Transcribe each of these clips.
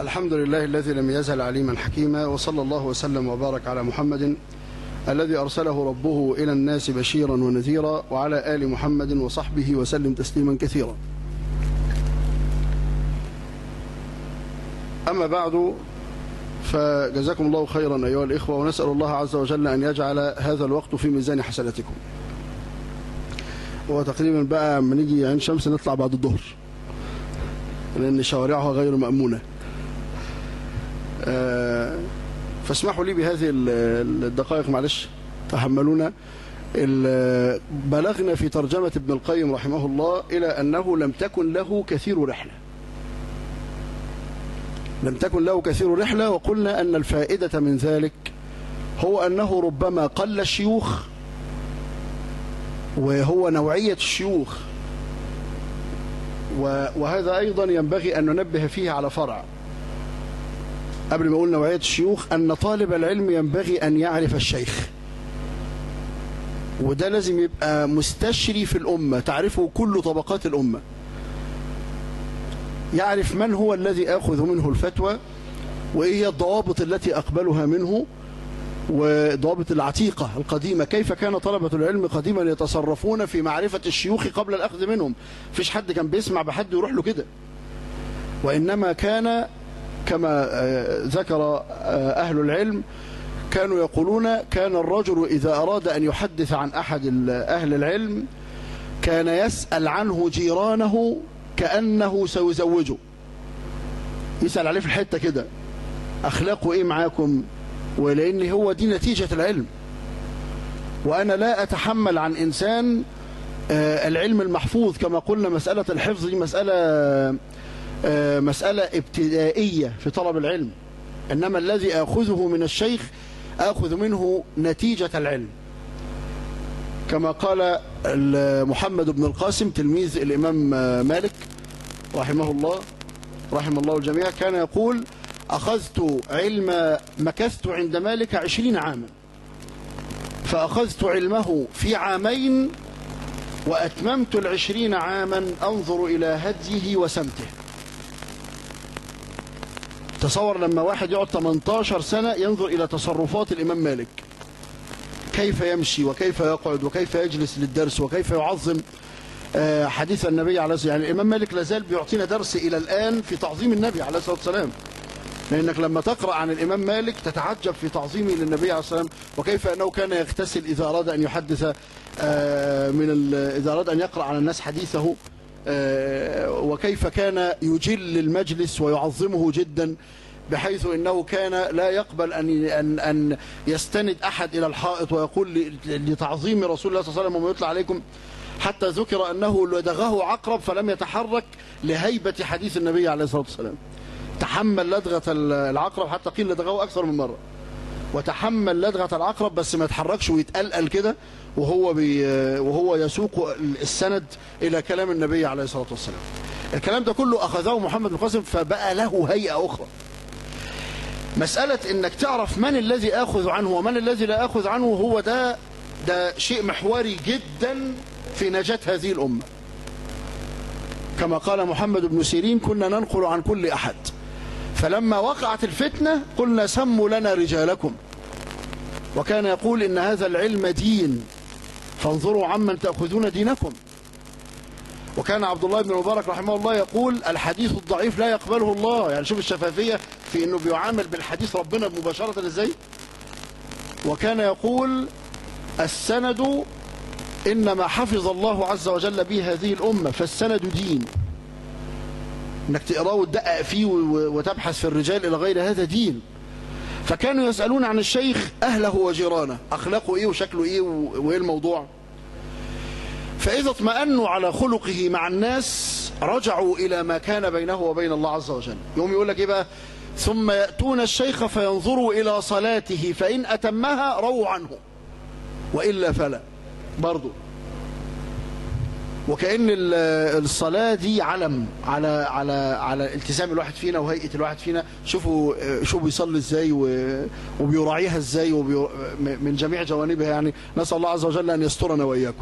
الحمد لله الذي لم يزل عليما حكيما وصلى الله وسلم وبارك على محمد الذي أرسله ربه إلى الناس بشيرا ونذيرا وعلى آل محمد وصحبه وسلم تسليما كثيرا أما بعد فجزاكم الله خيرا أيها الإخوة ونسأل الله عز وجل أن يجعل هذا الوقت في ميزان حسناتكم هو تقريبا بقى لما نيجي عين شمس نطلع بعد الظهر لأن شوارعها غير مأمونة آه، فاسمحوا لي بهذه الدقائق معلش تحملونا بلغنا في ترجمة ابن القيم رحمه الله إلى أنه لم تكن له كثير رحلة لم تكن له كثير رحلة وقلنا أن الفائدة من ذلك هو أنه ربما قل الشيوخ وهو نوعية الشيوخ وهذا أيضا ينبغي أن ننبه فيه على فرع قبل ما أقول نوعية الشيوخ أن طالب العلم ينبغي أن يعرف الشيخ وده لازم يبقى مستشري في الأمة تعرفه كل طبقات الأمة يعرف من هو الذي آخذ منه الفتوى وإيه هي الضوابط التي أقبلها منه وضوابط العتيقة القديمة كيف كان طلبة العلم قديما يتصرفون في معرفة الشيوخ قبل الأخذ منهم فيش حد كان بيسمع بحد يروح له كده وإنما كان كما ذكر أهل العلم كانوا يقولون كان الرجل إذا أراد أن يحدث عن أحد أهل العلم كان يسأل عنه جيرانه كأنه سيزوجه يسأل عليه في الحتة كده أخلاقه إيه معاكم ولأن هو دي نتيجة العلم وأنا لا أتحمل عن إنسان العلم المحفوظ كما قلنا مسألة الحفظ دي مسألة مسألة ابتدائية في طلب العلم إنما الذي أخذه من الشيخ أخذ منه نتيجة العلم كما قال محمد بن القاسم تلميذ الإمام مالك رحمه الله رحم الله الجميع كان يقول أخذت علم مكثت عند مالك عشرين عاما فأخذت علمه في عامين وأتممت العشرين عاما أنظر إلى هديه وسمته تصور لما واحد يقعد 18 سنة ينظر إلى تصرفات الإمام مالك كيف يمشي وكيف يقعد وكيف يجلس للدرس وكيف يعظم حديث النبي عليه الصلاة والسلام يعني الإمام مالك لازال بيعطينا درس إلى الآن في تعظيم النبي عليه الصلاة والسلام لأنك لما تقرأ عن الإمام مالك تتعجب في تعظيمه للنبي عليه الصلاة والسلام وكيف أنه كان يغتسل إذا أراد أن يحدث من إذا أراد أن يقرأ على الناس حديثه وكيف كان يجل المجلس ويعظمه جدا بحيث انه كان لا يقبل ان ان ان يستند احد الى الحائط ويقول لتعظيم رسول الله صلى الله عليه وسلم وما يطلع عليكم حتى ذكر انه لدغه عقرب فلم يتحرك لهيبه حديث النبي عليه الصلاه والسلام تحمل لدغه العقرب حتى قيل لدغه اكثر من مره وتحمل لدغه العقرب بس ما يتحركش ويتقلقل كده وهو بي وهو يسوق السند الى كلام النبي عليه الصلاه والسلام الكلام ده كله اخذه محمد بن قاسم فبقى له هيئه اخرى مسألة انك تعرف من الذي اخذ عنه ومن الذي لا اخذ عنه هو ده ده شيء محوري جدا في نجاة هذه الأمة كما قال محمد بن سيرين كنا ننقل عن كل أحد فلما وقعت الفتنة قلنا سموا لنا رجالكم وكان يقول إن هذا العلم دين فانظروا عمن تأخذون دينكم وكان عبد الله بن المبارك رحمه الله يقول الحديث الضعيف لا يقبله الله يعني شوف الشفافية في انه بيعامل بالحديث ربنا مباشرة ازاي وكان يقول السند انما حفظ الله عز وجل به هذه الامة فالسند دين انك تقراه وتدقق فيه وتبحث في الرجال الى غير هذا دين فكانوا يسألون عن الشيخ أهله وجيرانه أخلاقه إيه وشكله إيه وإيه الموضوع فإذا اطمأنوا على خلقه مع الناس رجعوا إلى ما كان بينه وبين الله عز وجل يوم يقول لك إيه بقى ثم يأتون الشيخ فينظروا إلى صلاته فإن أتمها رووا عنه وإلا فلا برضو وكأن الصلاة دي علم على على على التزام الواحد فينا وهيئة الواحد فينا شوفوا شوفوا بيصلي ازاي وبيراعيها ازاي من جميع جوانبها يعني نسأل الله عز وجل أن يسترنا وإياكم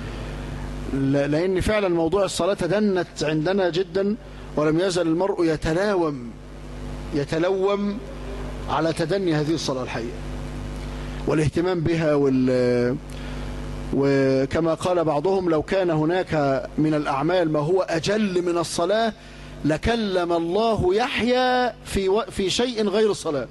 لأن فعلا موضوع الصلاة تدنت عندنا جدا ولم يزل المرء يتلاوم يتلوم على تدني هذه الصلاة الحقيقة والاهتمام بها وال وكما قال بعضهم لو كان هناك من الأعمال ما هو أجل من الصلاة لكلم الله يحيى في و... في شيء غير الصلاة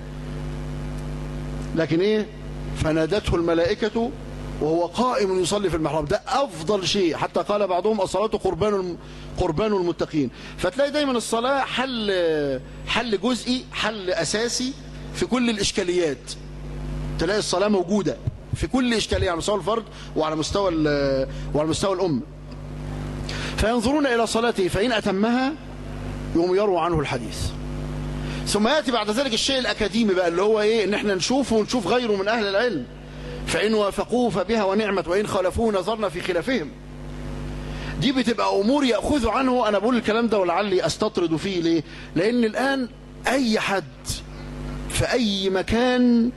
لكن إيه فنادته الملائكة وهو قائم يصلي في المحراب ده أفضل شيء حتى قال بعضهم الصلاة قربان الم... قربان المتقين فتلاقي دايما الصلاة حل حل جزئي حل أساسي في كل الإشكاليات تلاقي الصلاة موجودة في كل إشكالية على مستوى الفرد وعلى مستوى وعلى مستوى الأمة فينظرون إلى صلاته فإن أتمها يوم يروى عنه الحديث ثم يأتي بعد ذلك الشيء الأكاديمي بقى اللي هو إيه إن إحنا نشوفه ونشوف غيره من أهل العلم فإن وافقوه فبها ونعمت وإن خالفوه نظرنا في خلافهم دي بتبقى أمور يأخذوا عنه أنا بقول الكلام ده ولعلي أستطرد فيه ليه لأن الآن أي حد في أي مكان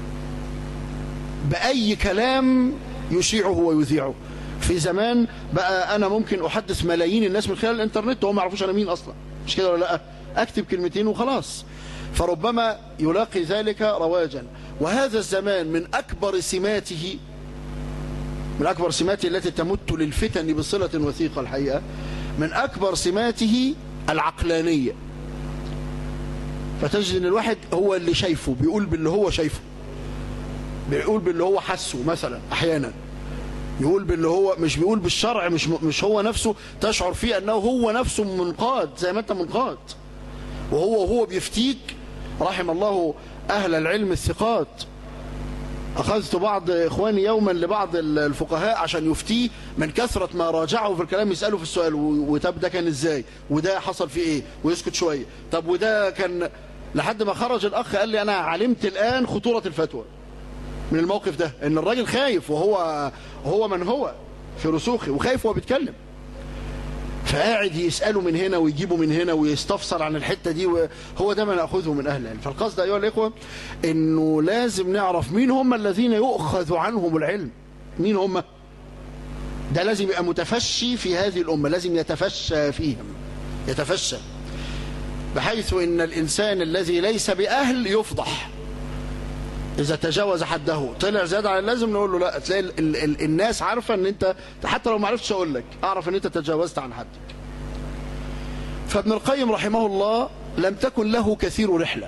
بأي كلام يشيعه ويذيعه في زمان بقى أنا ممكن أحدث ملايين الناس من خلال الإنترنت وهم ما يعرفوش أنا مين أصلا مش كده ولا لا أكتب كلمتين وخلاص فربما يلاقي ذلك رواجا وهذا الزمان من أكبر سماته من أكبر سماته التي تمت للفتن بصلة وثيقة الحقيقة من أكبر سماته العقلانية فتجد ان الواحد هو اللي شايفه بيقول باللي هو شايفه بيقول باللي هو حسه مثلا احيانا يقول باللي هو مش بيقول بالشرع مش مش هو نفسه تشعر فيه انه هو نفسه منقاد زي ما انت منقاد وهو وهو بيفتيك رحم الله اهل العلم الثقات اخذت بعض اخواني يوما لبعض الفقهاء عشان يفتيه من كثرة ما راجعه في الكلام يسأله في السؤال وطب ده كان ازاي وده حصل فيه ايه ويسكت شوية طب وده كان لحد ما خرج الاخ قال لي انا علمت الان خطورة الفتوى من الموقف ده ان الراجل خايف وهو هو من هو في رسوخه وخايف وهو بيتكلم فقاعد يسأله من هنا ويجيبه من هنا ويستفسر عن الحتة دي هو ده ما نأخذه من أهل العلم فالقصد أيها الإخوة أنه لازم نعرف مين هم الذين يؤخذ عنهم العلم مين هم ده لازم يبقى متفشي في هذه الأمة لازم يتفشى فيهم يتفشى بحيث أن الإنسان الذي ليس بأهل يفضح إذا تجاوز حده طلع زيادة عن اللازم نقول له لا تلاقي ال ال ال الناس عارفة أن أنت حتى لو ما عرفتش أقول لك أعرف أن أنت تجاوزت عن حدك فابن القيم رحمه الله لم تكن له كثير رحلة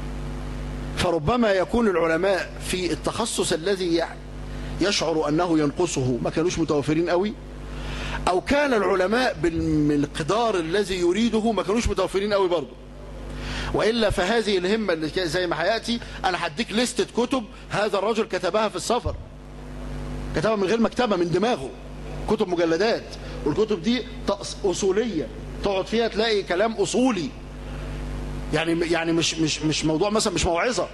فربما يكون العلماء في التخصص الذي يشعر أنه ينقصه ما كانوش متوفرين قوي أو كان العلماء بالمقدار الذي يريده ما كانوش متوفرين قوي برضه وإلا فهذه الهمة اللي زي ما هياتي أنا هديك لستة كتب هذا الرجل كتبها في السفر كتبها من غير مكتبة من دماغه كتب مجلدات والكتب دي أصولية تقعد فيها تلاقي كلام أصولي يعني يعني مش مش مش موضوع مثلا مش موعظة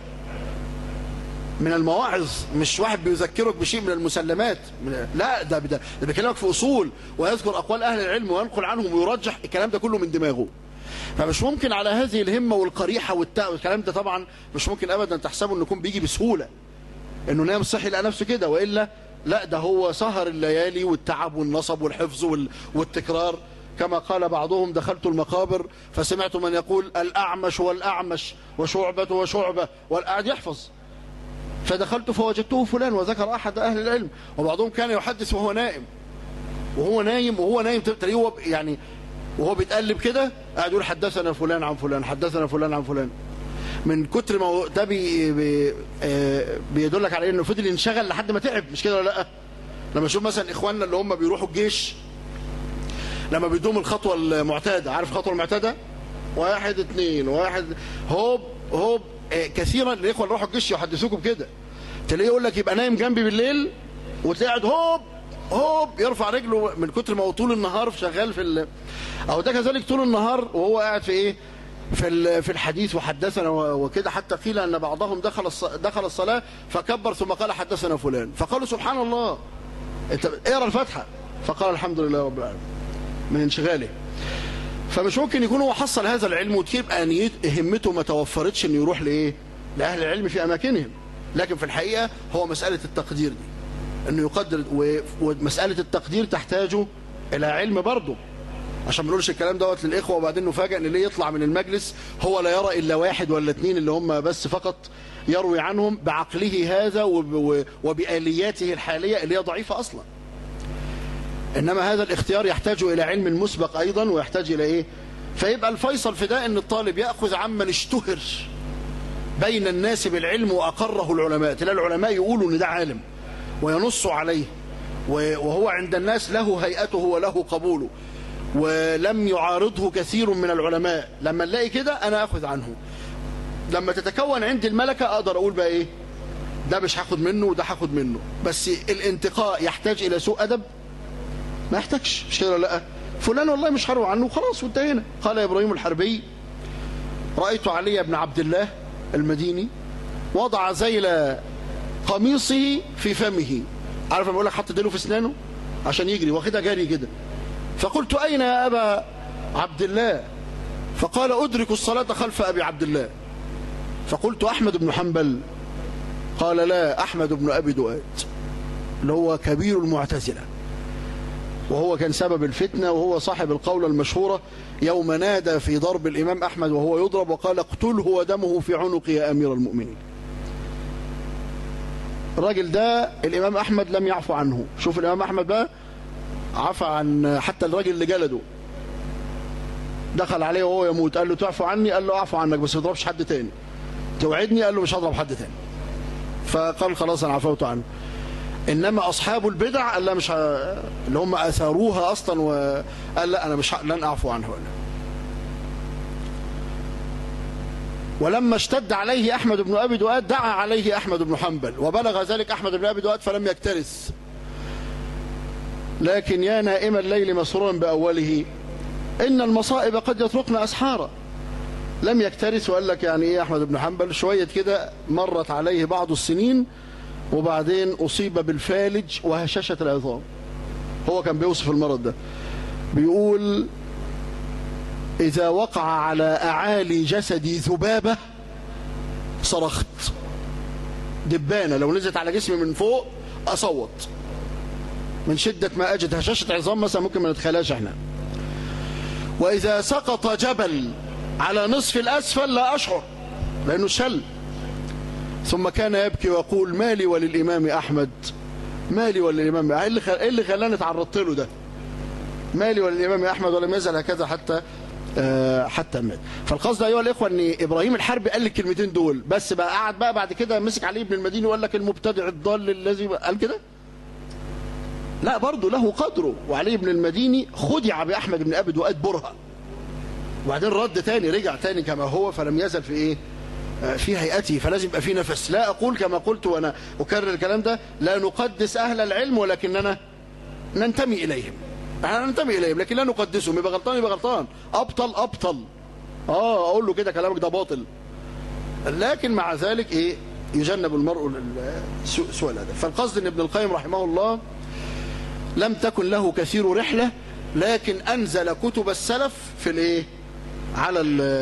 من المواعظ مش واحد بيذكرك بشيء من المسلمات من لا ده ده, ده بيكلمك في أصول ويذكر أقوال أهل العلم وينقل عنهم ويرجح الكلام ده كله من دماغه فمش ممكن على هذه الهمة والقريحة والتاء والكلام ده طبعا مش ممكن أبدا تحسبه أنه يكون بيجي بسهولة أنه نام صحي لقى نفسه كده وإلا لا ده هو سهر الليالي والتعب والنصب والحفظ والتكرار كما قال بعضهم دخلت المقابر فسمعت من يقول الأعمش والأعمش وشعبة وشعبة والقاعد يحفظ فدخلت فوجدته فلان وذكر أحد أهل العلم وبعضهم كان يحدث وهو نائم وهو نايم وهو نايم تلاقيه يعني وهو بيتقلب كده قاعد يقول حدثنا فلان عن فلان حدثنا فلان عن فلان من كتر ما ده بي بي بيدلك على انه فضل ينشغل لحد ما تعب مش كده ولا لا لما اشوف مثلا اخواننا اللي هم بيروحوا الجيش لما بيدوم الخطوه المعتاده عارف الخطوه المعتاده واحد اثنين واحد هوب هوب كثيرا الاخوه اللي راحوا الجيش يحدثوكم كده تلاقيه يقول لك يبقى نايم جنبي بالليل وتلاقي قاعد هوب هوب يرفع رجله من كتر ما هو طول النهار شغال في ال... او ده كذلك طول النهار وهو قاعد في ايه في في الحديث وحدثنا وكده حتى قيل ان بعضهم دخل دخل الصلاه فكبر ثم قال حدثنا فلان فقالوا سبحان الله انت اقرا الفاتحه فقال الحمد لله رب العالمين من انشغاله فمش ممكن يكون هو حصل هذا العلم وتبقى نيته همته ما توفرتش انه يروح لايه لاهل العلم في اماكنهم لكن في الحقيقه هو مساله التقدير دي انه يقدر ومساله التقدير تحتاج الى علم برضه عشان ما نقولش الكلام دوت للاخوه وبعدين نفاجئ ان ليه يطلع من المجلس هو لا يرى الا واحد ولا اثنين اللي هم بس فقط يروي عنهم بعقله هذا وب- و- وبآلياته الحاليه اللي هي ضعيفه اصلا انما هذا الاختيار يحتاج الى علم مسبق ايضا ويحتاج الى ايه فيبقى الفيصل في ده ان الطالب ياخذ عمن اشتهر بين الناس بالعلم واقره العلماء تلاقي العلماء يقولوا ان ده عالم وينصوا عليه و- وهو عند الناس له هيئته وله قبوله ولم يعارضه كثير من العلماء لما نلاقي كده انا اخذ عنه لما تتكون عندي الملكه اقدر اقول بقى ايه ده مش هاخد منه وده هاخد منه بس الانتقاء يحتاج الى سوء ادب ما يحتاجش مش كده ولا لا فلان والله مش هروي عنه خلاص وانتهينا قال ابراهيم الحربي رايت علي بن عبد الله المديني وضع ذيل قميصه في فمه عارف لما بقول لك حط ديله في اسنانه عشان يجري واخدها جري كده فقلت اين يا ابا عبد الله فقال ادرك الصلاه خلف ابي عبد الله فقلت احمد بن حنبل قال لا احمد بن ابي دؤاد اللي هو كبير المعتزله وهو كان سبب الفتنة وهو صاحب القولة المشهورة يوم نادى في ضرب الإمام أحمد وهو يضرب وقال اقتله ودمه في عنق يا أمير المؤمنين الراجل ده الإمام أحمد لم يعفو عنه شوف الإمام أحمد بقى عفى عن حتى الراجل اللي جلده دخل عليه وهو يموت قال له تعفو عني قال له أعفو عنك بس ما تضربش حد تاني توعدني قال له مش هضرب حد تاني فقال خلاص أنا عفوت عنه انما اصحاب البدع قال لا مش ه... اللي هم اثاروها اصلا وقال لا انا مش ه... لن اعفو عنه ولا ولما اشتد عليه احمد بن ابي دؤاد دعا عليه احمد بن حنبل وبلغ ذلك احمد بن ابي دؤاد فلم يكترث لكن يا نائم الليل مسرورا باوله ان المصائب قد يتركن اسحارا لم يكترث وقال لك يعني ايه احمد بن حنبل شويه كده مرت عليه بعض السنين وبعدين أصيب بالفالج وهشاشة العظام هو كان بيوصف المرض ده بيقول إذا وقع على أعالي جسدي ذبابة صرخت دبانة لو نزلت على جسمي من فوق أصوت من شدة ما أجد هشاشة عظام مثلا ممكن ما نتخيلهاش احنا وإذا سقط جبل على نصف الأسفل لا أشعر لأنه شل ثم كان يبكي ويقول مالي وللإمام أحمد مالي وللإمام إيه اللي, خل... إيه اللي خلاني اتعرضت له ده مالي وللإمام أحمد ولم يزل هكذا حتى آه حتى مات فالقصد أيها الإخوة أن إبراهيم الحربي قال الكلمتين دول بس بقى قعد بقى بعد كده مسك علي بن المديني وقال لك المبتدع الضال الذي قال كده لا برضه له قدره وعلي بن المديني خدع بأحمد بن أبي دؤاد برهة وبعدين رد تاني رجع تاني كما هو فلم يزل في إيه في هيئته فلازم يبقى في نفس لا أقول كما قلت وأنا أكرر الكلام ده لا نقدس أهل العلم ولكننا ننتمي إليهم احنا ننتمي إليهم لكن لا نقدسهم يبقى غلطان يبقى غلطان أبطل أبطل آه أقول له كده كلامك ده باطل لكن مع ذلك إيه يجنب المرء سوء, سوء الأدب فالقصد أن ابن القيم رحمه الله لم تكن له كثير رحلة لكن أنزل كتب السلف في الإيه على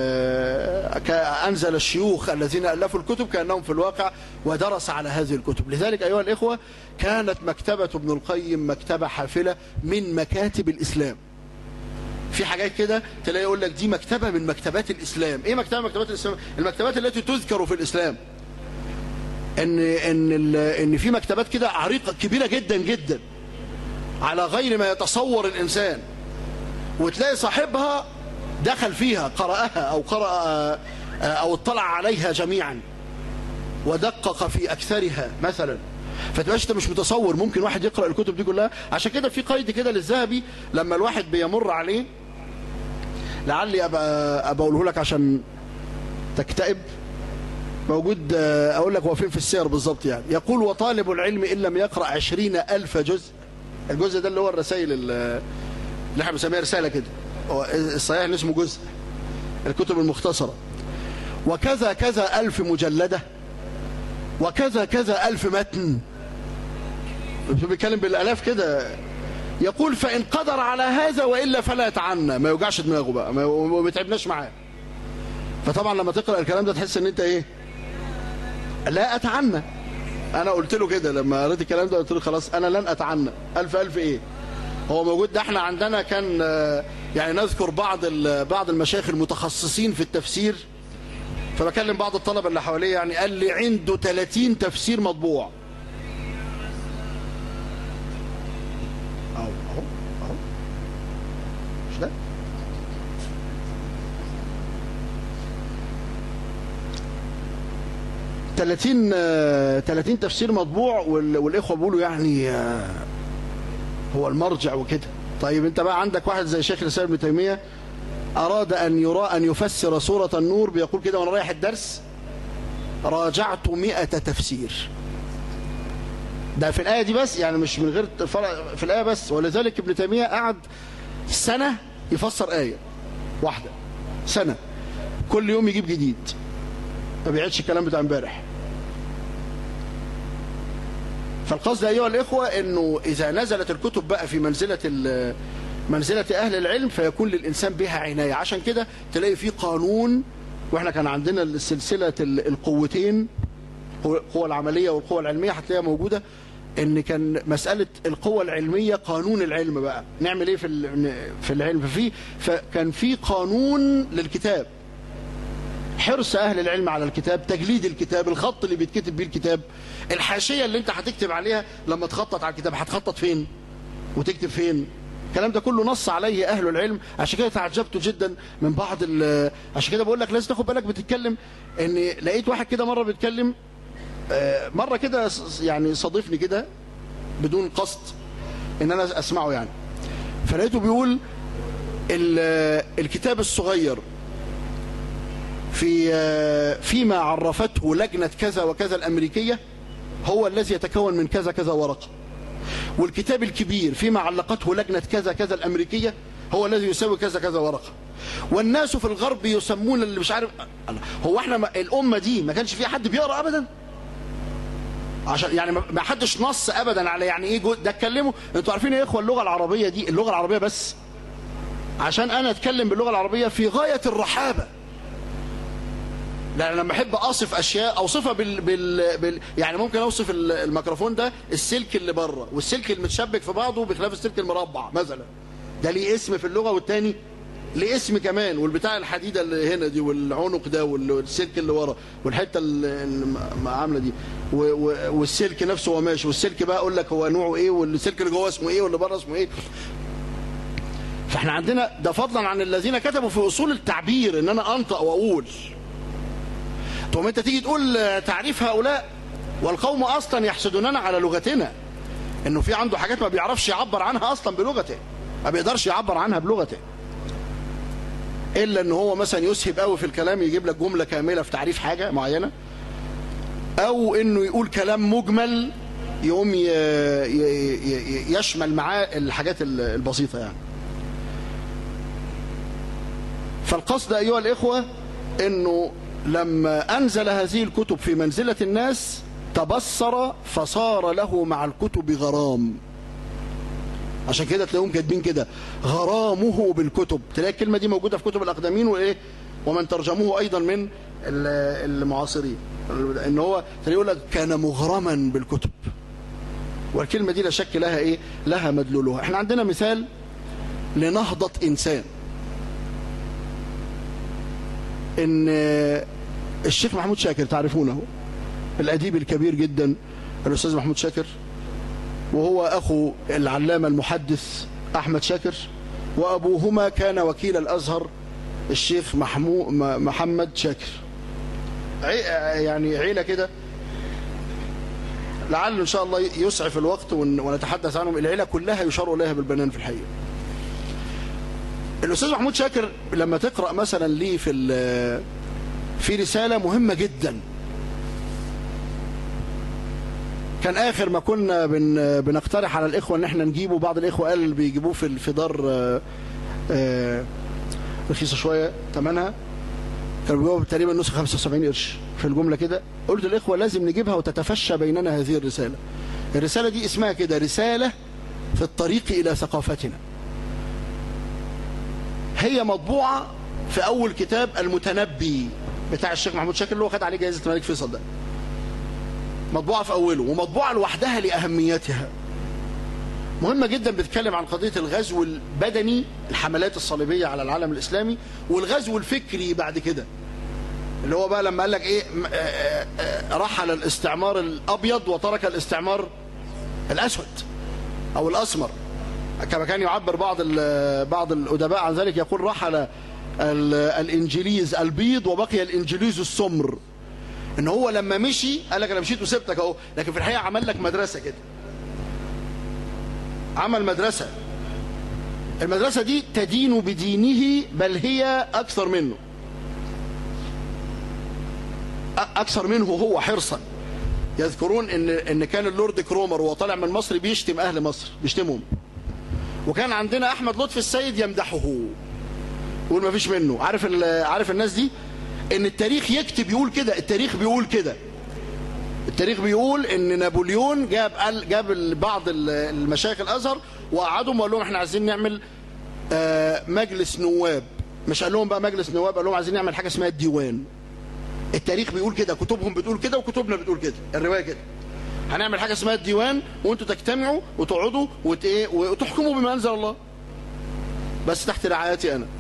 أنزل الشيوخ الذين ألفوا الكتب كأنهم في الواقع ودرس على هذه الكتب لذلك أيها الإخوة كانت مكتبة ابن القيم مكتبة حافلة من مكاتب الإسلام في حاجات كده تلاقي يقول لك دي مكتبة من مكتبات الإسلام إيه مكتبة مكتبات الإسلام المكتبات التي تذكر في الإسلام إن, إن, إن في مكتبات كده عريقة كبيرة جدا جدا على غير ما يتصور الإنسان وتلاقي صاحبها دخل فيها قرأها أو قرأ أو اطلع عليها جميعا ودقق في أكثرها مثلا فتبقاش انت مش متصور ممكن واحد يقرأ الكتب دي كلها عشان كده في قيد كده للذهبي لما الواحد بيمر عليه لعلي أبقى, أبقى أقوله لك عشان تكتئب موجود أقول لك هو فين في السير بالظبط يعني يقول وطالب العلم إن لم يقرأ عشرين ألف جزء الجزء ده اللي هو الرسائل اللي احنا بنسميها رسالة كده الصحيح اللي اسمه جزء الكتب المختصرة وكذا كذا ألف مجلدة وكذا كذا ألف متن بيتكلم بالألاف كده يقول فإن قدر على هذا وإلا فلا يتعنى ما يوجعش دماغه بقى ما بيتعبناش معاه فطبعا لما تقرأ الكلام ده تحس ان انت ايه لا أتعنى أنا قلت له كده لما قريت الكلام ده قلت له خلاص أنا لن أتعنى ألف ألف إيه هو موجود ده احنا عندنا كان آه، يعني نذكر بعض ال- بعض المشايخ المتخصصين في التفسير فبكلم بعض الطلبه اللي حواليه يعني قال لي عنده 30 تفسير مطبوع اهو اهو اهو مش ده تلاتين آه، تلاتين تفسير مطبوع وال- والإخوة بيقولوا يعني آه، هو المرجع وكده طيب انت بقى عندك واحد زي شيخ الإسلام ابن تيمية أراد أن يرى أن يفسر سورة النور بيقول كده وأنا رايح الدرس راجعت مئة تفسير ده في الآية دي بس يعني مش من غير الفرق في الآية بس ولذلك ابن تيمية قعد سنة يفسر آية واحدة سنة كل يوم يجيب جديد ما بيعيدش الكلام بتاع امبارح فالقصد ايها الاخوه انه اذا نزلت الكتب بقى في منزله ال- منزله اهل العلم فيكون للانسان بها عنايه عشان كده تلاقي في قانون واحنا كان عندنا سلسله ال- القوتين هو- القوه العمليه والقوه العلميه هتلاقيها موجوده ان كان مساله القوه العلميه قانون العلم بقى نعمل ايه في ال- في العلم ففي فكان في قانون للكتاب حرص اهل العلم على الكتاب تجليد الكتاب الخط اللي بيتكتب بيه الكتاب الحاشيه اللي انت هتكتب عليها لما تخطط على الكتاب هتخطط فين وتكتب فين الكلام ده كله نص عليه اهل العلم عشان كده تعجبت جدا من بعض ال- عشان كده بقول لك لازم تاخد بالك بتتكلم ان لقيت واحد كده مره بيتكلم آه، مره كده ص- يعني صادفني كده بدون قصد ان انا اسمعه يعني فلقيته بيقول ال- الكتاب الصغير في فيما عرفته لجنة كذا وكذا الأمريكية هو الذي يتكون من كذا كذا ورقة والكتاب الكبير فيما علقته لجنة كذا كذا الأمريكية هو الذي يساوي كذا كذا ورقة والناس في الغرب يسمون اللي مش عارف هو احنا ما- الأمة دي ما كانش فيها حد بيقرأ أبدا عشان يعني ما ما حدش نص ابدا على يعني ايه جو- ده اتكلموا انتوا عارفين يا اخوه اللغه العربيه دي اللغه العربيه بس عشان انا اتكلم باللغه العربيه في غايه الرحابه لان لما احب اصف اشياء اوصفها بال... بال... بال... يعني ممكن اوصف ال- الميكروفون ده السلك اللي بره والسلك المتشبك في بعضه بخلاف السلك المربع مثلا ده ليه اسم في اللغه والتاني ليه اسم كمان والبتاع الحديده اللي هنا دي والعنق ده وال- والسلك اللي ورا والحته ال- الم- عامله دي و... و... والسلك نفسه هو ماشي والسلك بقى اقول لك هو نوعه ايه والسلك اللي جوه اسمه ايه واللي بره اسمه ايه فاحنا عندنا ده فضلا عن الذين كتبوا في اصول التعبير ان انا انطق واقول طب انت تيجي تقول تعريف هؤلاء والقوم اصلا يحسدوننا على لغتنا انه في عنده حاجات ما بيعرفش يعبر عنها اصلا بلغته ما بيقدرش يعبر عنها بلغته الا ان هو مثلا يسهب قوي في الكلام يجيب لك جمله كامله في تعريف حاجه معينه او انه يقول كلام مجمل يقوم ي- ي- ي- يشمل معاه الحاجات ال- البسيطه يعني فالقصد أيها الإخوة أنه لما أنزل هذه الكتب في منزلة الناس تبصر فصار له مع الكتب غرام عشان كده تلاقيهم كاتبين كده غرامه بالكتب تلاقي الكلمة دي موجودة في كتب الأقدمين وإيه ومن ترجموه أيضا من ال- المعاصرين إن هو تلاقيه يقول لك كان مغرما بالكتب والكلمة دي لا شك لها إيه لها مدلولها احنا عندنا مثال لنهضة إنسان ان الشيخ محمود شاكر تعرفونه الاديب الكبير جدا الاستاذ محمود شاكر وهو اخو العلامه المحدث احمد شاكر وابوهما كان وكيل الازهر الشيخ محمو م- محمد شاكر عي- يعني عيله كده لعل ان شاء الله يسعف الوقت ون- ونتحدث عنهم العيله كلها يشار اليها بالبنان في الحقيقه الاستاذ محمود شاكر لما تقرا مثلا ليه في ال- في رساله مهمه جدا كان اخر ما كنا بن بنقترح على الاخوه ان احنا نجيبه بعض الاخوه قال اللي بيجيبوه في في دار آه، آه، رخيصه شويه ثمنها كانوا بيجيبوها تقريبا نسخه 75 قرش في الجمله كده قلت للاخوه لازم نجيبها وتتفشى بيننا هذه الرساله الرساله دي اسمها كده رساله في الطريق الى ثقافتنا هي مطبوعة في أول كتاب المتنبي بتاع الشيخ محمود شاكر اللي هو خد عليه جائزة الملك فيصل ده مطبوعة في أوله ومطبوعة لوحدها لأهميتها مهمة جدا بتتكلم عن قضية الغزو البدني الحملات الصليبية على العالم الإسلامي والغزو الفكري بعد كده اللي هو بقى لما قال لك ايه م- آه، آه، رحل الاستعمار الابيض وترك الاستعمار الاسود او الاسمر كما كان يعبر بعض ال- بعض الادباء عن ذلك يقول رحل ال- الانجليز البيض وبقي الانجليز السمر ان هو لما مشي قال لك انا مشيت وسبتك اهو لكن في الحقيقه عمل لك مدرسه كده عمل مدرسه المدرسه دي تدين بدينه بل هي اكثر منه أ- اكثر منه هو حرصا يذكرون ان ان كان اللورد كرومر وهو طالع من مصر بيشتم اهل مصر بيشتمهم وكان عندنا احمد لطفي السيد يمدحه يقول ما فيش منه عارف ال- عارف الناس دي ان التاريخ يكتب يقول كده التاريخ بيقول كده التاريخ بيقول ان نابليون جاب قال- جاب ال- بعض ال- المشايخ الازهر وقعدهم وقال لهم احنا عايزين نعمل آه، مجلس نواب مش قال لهم بقى مجلس نواب قال لهم عايزين نعمل حاجه اسمها الديوان التاريخ بيقول كده كتبهم بتقول كده وكتبنا بتقول كده الروايه كده هنعمل حاجه اسمها الديوان وانتوا تجتمعوا وتقعدوا وت- إيه، وتحكموا بما انزل الله بس تحت رعايتي انا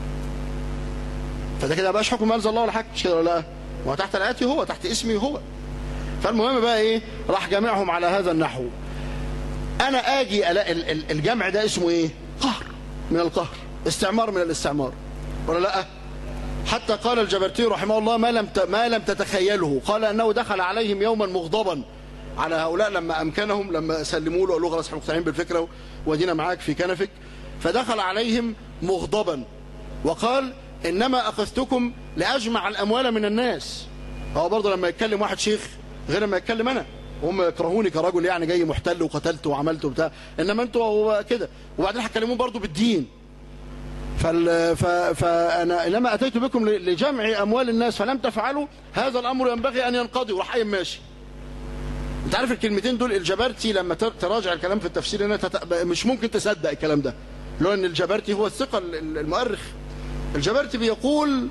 فده كده بقاش حكم ما انزل الله ولا حاجه مش كده ولا لا ما هو تحت رعايتي هو تحت اسمي هو فالمهم بقى ايه راح جامعهم على هذا النحو انا اجي الاقي ال- ال- الجمع ده اسمه ايه قهر من القهر استعمار من الاستعمار ولا لا حتى قال الجبرتي رحمه الله ما لم ت- ما لم تتخيله قال انه دخل عليهم يوما مغضبا على هؤلاء لما امكنهم لما سلموا له قالوا له خلاص احنا مقتنعين بالفكره ودينا معاك في كنفك فدخل عليهم مغضبا وقال انما اخذتكم لاجمع الاموال من الناس هو برضه لما يتكلم واحد شيخ غير لما يتكلم انا هم يكرهوني كرجل يعني جاي محتل وقتلت وعملت وبتاع انما انتوا هو كده وبعدين هتكلمون برضه بالدين فال... ف... فانا انما اتيت بكم ل- لجمع اموال الناس فلم تفعلوا هذا الامر ينبغي ان ينقضي وراح قايم ماشي انت عارف الكلمتين دول الجبرتي لما تر- تراجع الكلام في التفسير هنا تت... مش ممكن تصدق الكلام ده لو ان الجبرتي هو الثقه ال- المؤرخ الجبرتي بيقول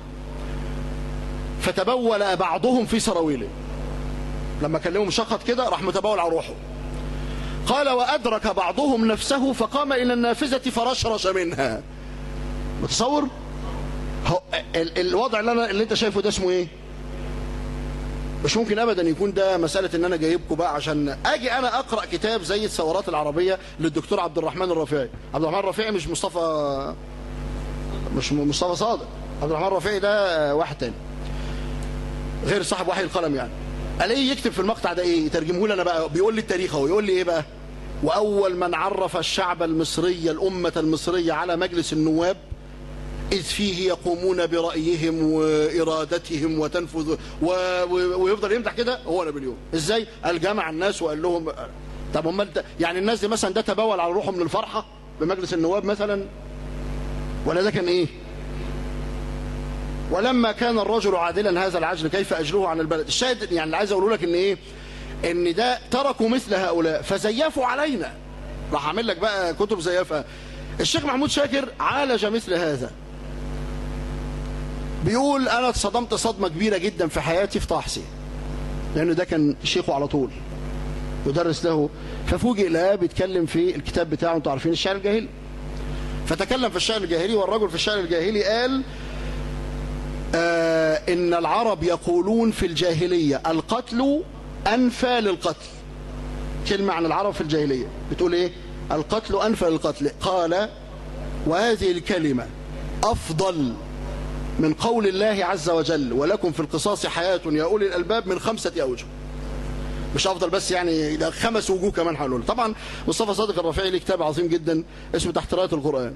فتبول بعضهم في سراويله لما كلمهم شخط كده راح متبول على روحه قال وادرك بعضهم نفسه فقام الى النافذه فرشرش منها متصور هو ال- الوضع اللي انا اللي انت شايفه ده اسمه ايه مش ممكن ابدا يكون ده مساله ان انا جايبكم بقى عشان اجي انا اقرا كتاب زي الثورات العربيه للدكتور عبد الرحمن الرفيعي عبد الرحمن الرفيعي مش مصطفى مش م- مصطفى صادق عبد الرحمن الرفيعي ده آه، واحد تاني غير صاحب وحي القلم يعني الاقيه يكتب في المقطع ده ايه يترجمه لي انا بقى بيقول لي التاريخ اهو يقول لي ايه بقى واول من عرف الشعب المصري الامه المصريه على مجلس النواب إذ فيه يقومون برأيهم وإرادتهم وتنفذ و... و... ويفضل يمدح كده هو نابليون إزاي؟ قال جمع الناس وقال لهم طب هم انت يعني الناس دي مثلا ده تبول على روحه من الفرحة بمجلس النواب مثلا ولا ده كان إيه؟ ولما كان الرجل عادلا هذا العجل كيف أجله عن البلد الشاهد يعني اللي عايز أقوله لك إن إيه؟ إن ده تركوا مثل هؤلاء فزيفوا علينا راح أعمل لك بقى كتب زيفها الشيخ محمود شاكر عالج مثل هذا بيقول انا اتصدمت صدمه كبيره جدا في حياتي في طه حسين لانه ده كان شيخه على طول يدرس له ففوجئ لقاه بيتكلم في الكتاب بتاعه انتوا عارفين الشعر الجاهلي فتكلم في الشعر الجاهلي والرجل في الشعر الجاهلي قال آه ان العرب يقولون في الجاهليه القتل انفى للقتل كلمه عن العرب في الجاهليه بتقول ايه القتل انفى للقتل قال وهذه الكلمه افضل من قول الله عز وجل ولكم في القصاص حياة يا أولي الألباب من خمسة أوجه مش أفضل بس يعني ده خمس وجوه كمان هنقول طبعا مصطفى صادق الرفيعي ليه كتاب عظيم جدا اسمه تحت راية القرآن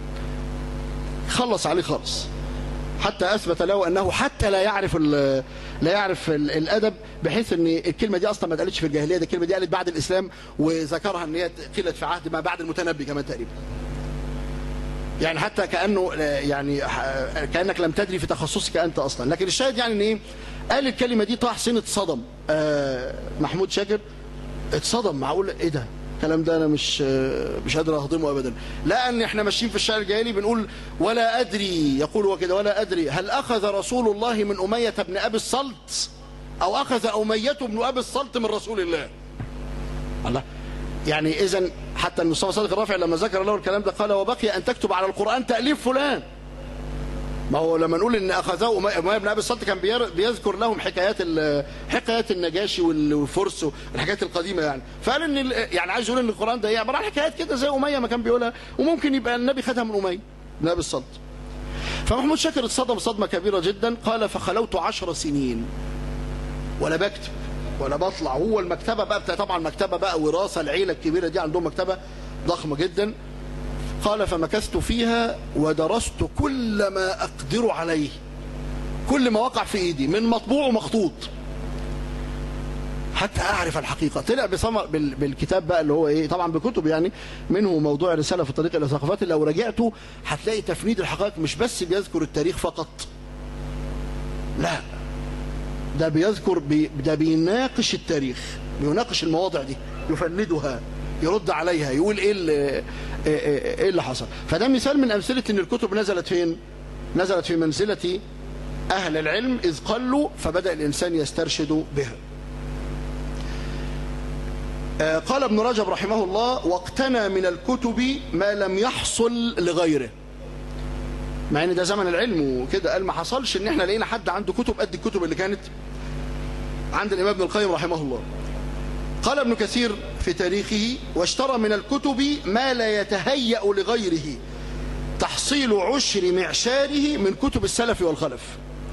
خلص عليه خالص حتى أثبت له أنه حتى لا يعرف ال لا يعرف ال الأدب بحيث أن الكلمة دي أصلا ما اتقالتش في الجاهلية دي الكلمة دي قالت بعد الإسلام وذكرها أن هي قيلت في عهد ما بعد المتنبي كمان تقريبا يعني حتى كانه يعني كانك لم تدري في تخصصك انت اصلا لكن الشاهد يعني ان ايه قال الكلمه دي طه حسين اتصدم آه محمود شاكر اتصدم معقول ايه ده الكلام ده انا مش مش قادر اهضمه ابدا لا ان احنا ماشيين في الشعر الجاهلي بنقول ولا ادري يقول هو كده ولا ادري هل اخذ رسول الله من اميه بن ابي الصلت او اخذ اميه بن ابي الصلت من رسول الله الله يعني اذا حتى المصطفى صادق الرافع لما ذكر له الكلام ده قال وبقي ان تكتب على القران تاليف فلان ما هو لما نقول ان اخذه اميه بن ابي الصلت كان بير- بيذكر لهم حكايات ال- حكايات النجاشي وال- والفرس والحاجات القديمه يعني فقال ان ال- يعني عايز يقول ان القران ده هي عباره عن حكايات كده زي اميه ما كان بيقولها وممكن يبقى النبي خدها من اميه بن ابي الصلت فمحمود شاكر اتصدم صدمه كبيره جدا قال فخلوت عشر سنين ولا بكتب ولا بطلع هو المكتبه بقى بتاع طبعا مكتبه بقى وراثه العيله الكبيره دي عندهم مكتبه ضخمه جدا قال فمكثت فيها ودرست كل ما اقدر عليه كل ما وقع في ايدي من مطبوع ومخطوط حتى اعرف الحقيقه طلع بصمر بال- بالكتاب بقى اللي هو ايه طبعا بكتب يعني منه موضوع رساله في الطريق الى ثقافات لو راجعته هتلاقي تفنيد الحقائق مش بس بيذكر التاريخ فقط لا ده بيذكر بي ده بيناقش التاريخ بيناقش المواضع دي يفندها يرد عليها يقول ايه اللي, ايه, ايه, إيه اللي حصل فده مثال من امثله ان الكتب نزلت فين نزلت في منزله اهل العلم اذ قلوا فبدا الانسان يسترشد بها آه، قال ابن رجب رحمه الله واقتنى من الكتب ما لم يحصل لغيره مع ان ده زمن العلم وكده قال ما حصلش ان احنا لقينا حد عنده كتب قد الكتب اللي كانت عند الامام ابن القيم رحمه الله قال ابن كثير في تاريخه واشترى من الكتب ما لا يتهيأ لغيره تحصيل عشر معشاره من كتب السلف والخلف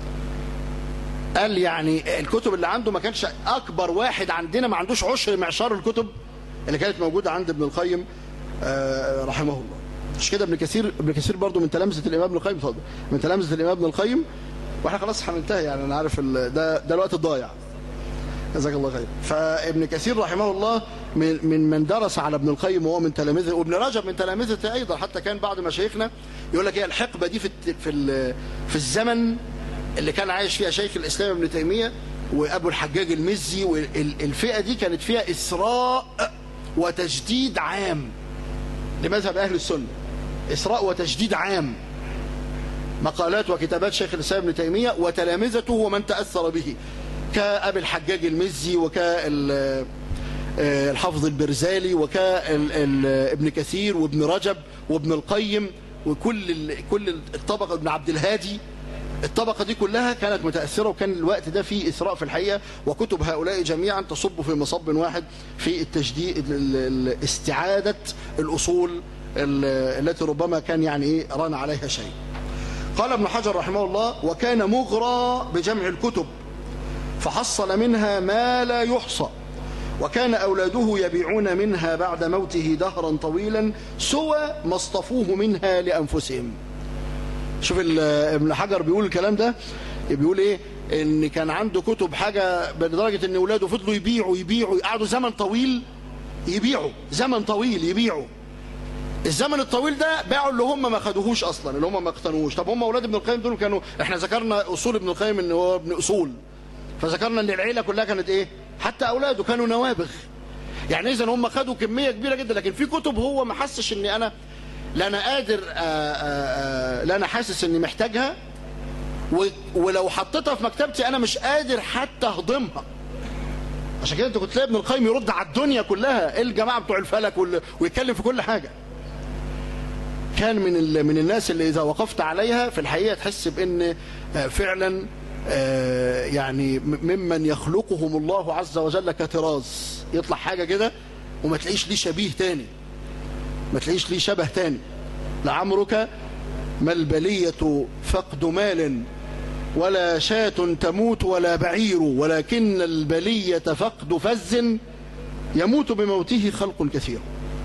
قال يعني الكتب اللي عنده ما كانش اكبر واحد عندنا ما عندوش عشر معشار الكتب اللي كانت موجوده عند ابن القيم آه، رحمه الله مش كده ابن كثير ابن كثير برضه من تلامذه الامام ابن القيم اتفضل من تلامذه الامام ابن القيم واحنا خلاص هننتهي يعني انا عارف ال- ده ده الوقت الضايع جزاك الله خير فابن كثير رحمه الله من من من درس على ابن القيم وهو من تلامذه وابن رجب من تلامذته ايضا حتى كان بعض مشايخنا يقول لك هي الحقبه دي في الت- في ال- في الزمن اللي كان عايش فيها شيخ الاسلام ابن تيميه وابو الحجاج المزي والفئه دي كانت فيها اسراء وتجديد عام لمذهب اهل السنه اسراء وتجديد عام مقالات وكتابات شيخ الاسلام ابن تيميه وتلامذته ومن تاثر به كابي الحجاج المزي وكالحافظ البرزالي وكابن كثير وابن رجب وابن القيم وكل ال- كل الطبقه ابن عبد الهادي الطبقه دي كلها كانت متاثره وكان الوقت ده فيه اسراء في الحقيقه وكتب هؤلاء جميعا تصب في مصب واحد في التجديد ال- ال- استعاده الاصول ال- التي ربما كان يعني ايه ران عليها شيء قال ابن حجر رحمه الله وكان مغرى بجمع الكتب فحصل منها ما لا يحصى وكان أولاده يبيعون منها بعد موته دهرا طويلا سوى ما اصطفوه منها لأنفسهم شوف ال- ابن حجر بيقول الكلام ده بيقول ايه ان كان عنده كتب حاجة لدرجة ان اولاده فضلوا يبيعوا يبيعوا قعدوا زمن طويل يبيعوا زمن طويل يبيعوا الزمن الطويل ده باعوا اللي هم ما خدوهوش اصلا اللي هم ما اقتنوهوش طب هم اولاد ابن القيم دول كانوا احنا ذكرنا اصول ابن القيم ان هو ابن اصول فذكرنا ان العيله كلها كانت ايه حتى اولاده كانوا نوابغ يعني اذا هم خدوا كميه كبيره جدا لكن في كتب هو ما حسش اني انا لا انا قادر آآ آآ لا انا حاسس اني محتاجها و- ولو حطيتها في مكتبتي انا مش قادر حتى اهضمها عشان كده انت كنت تلاقي ابن القيم يرد على الدنيا كلها ايه الجماعه بتوع الفلك وال- ويتكلم في كل حاجه كان من ال- من الناس اللي اذا وقفت عليها في الحقيقه تحس بان آه، فعلا آه، يعني م- ممن يخلقهم الله عز وجل كطراز يطلع حاجه كده وما تلاقيش ليه شبيه تاني ما تلاقيش ليه شبه تاني لعمرك ما البلية فقد مال ولا شاة تموت ولا بعير ولكن البلية فقد فز يموت بموته خلق كثير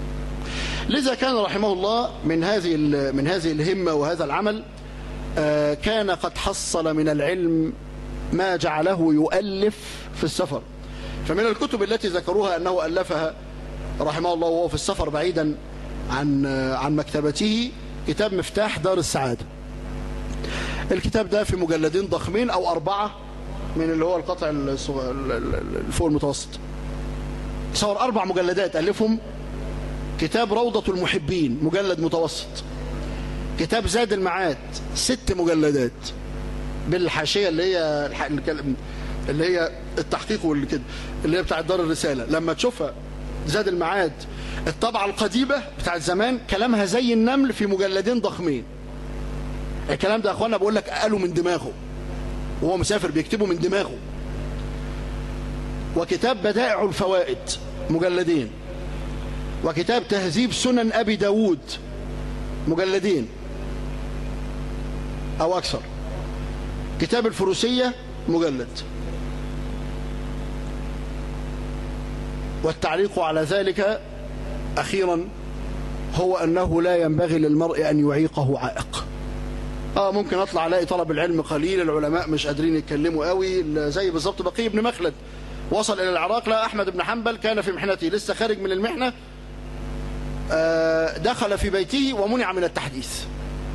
لذا كان رحمه الله من هذه ال- من هذه الهمة وهذا العمل آه، كان قد حصل من العلم ما جعله يؤلف في السفر فمن الكتب التي ذكروها أنه ألفها رحمه الله وهو في السفر بعيدا عن آه، عن مكتبته كتاب مفتاح دار السعادة الكتاب ده في مجلدين ضخمين أو أربعة من اللي هو القطع الصغ- ال- ال- ال- فوق المتوسط صور أربع مجلدات ألفهم كتاب روضة المحبين مجلد متوسط كتاب زاد المعاد ست مجلدات بالحاشية اللي هي الح- اللي هي التحقيق واللي كده اللي هي بتاع دار الرسالة لما تشوفها زاد المعاد الطبعة القديمة بتاعت زمان كلامها زي النمل في مجلدين ضخمين الكلام ده يا اخوانا بقول لك قالوا من دماغه وهو مسافر بيكتبه من دماغه وكتاب بدائع الفوائد مجلدين وكتاب تهذيب سنن أبي داود مجلدين أو أكثر كتاب الفروسية مجلد والتعليق على ذلك أخيرا هو أنه لا ينبغي للمرء أن يعيقه عائق اه ممكن اطلع الاقي طلب العلم قليل العلماء مش قادرين يتكلموا قوي زي بالظبط بقي بن مخلد وصل الى العراق لقى احمد بن حنبل كان في محنته لسه خارج من المحنه آه دخل في بيته ومنع من التحديث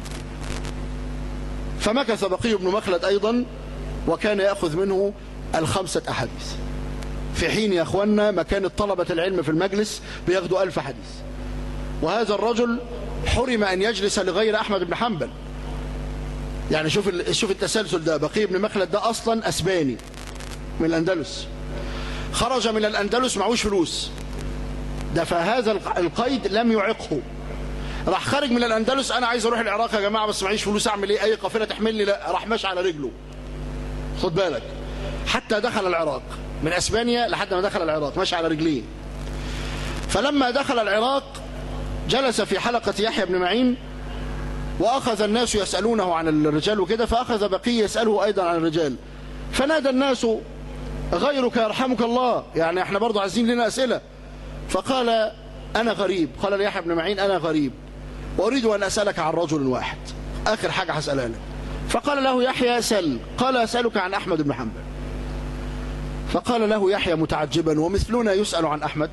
فمكث بقي بن مخلد ايضا وكان ياخذ منه الخمسه احاديث في حين يا اخوانا مكان طلبه العلم في المجلس بياخدوا ألف حديث وهذا الرجل حرم ان يجلس لغير احمد بن حنبل يعني شوف شوف التسلسل ده بقي بن مخلد ده اصلا اسباني من الاندلس خرج من الاندلس معهوش فلوس ده فهذا القيد لم يعقه راح خارج من الاندلس انا عايز اروح العراق يا جماعه بس معيش فلوس اعمل ايه اي قافله تحملني لا راح ماشي على رجله خد بالك حتى دخل العراق من اسبانيا لحد ما دخل العراق ماشي على رجليه فلما دخل العراق جلس في حلقه يحيى بن معين وأخذ الناس يسألونه عن الرجال وكده فأخذ بقي يسأله أيضا عن الرجال فنادى الناس غيرك يرحمك الله يعني احنا برضو عايزين لنا أسئلة فقال أنا غريب قال ليحيى بن معين أنا غريب وأريد أن أسألك عن رجل واحد آخر حاجة هسألها لك فقال له يحيى سل قال أسألك عن أحمد بن حنبل فقال له يحيى متعجبا ومثلنا يسأل عن أحمد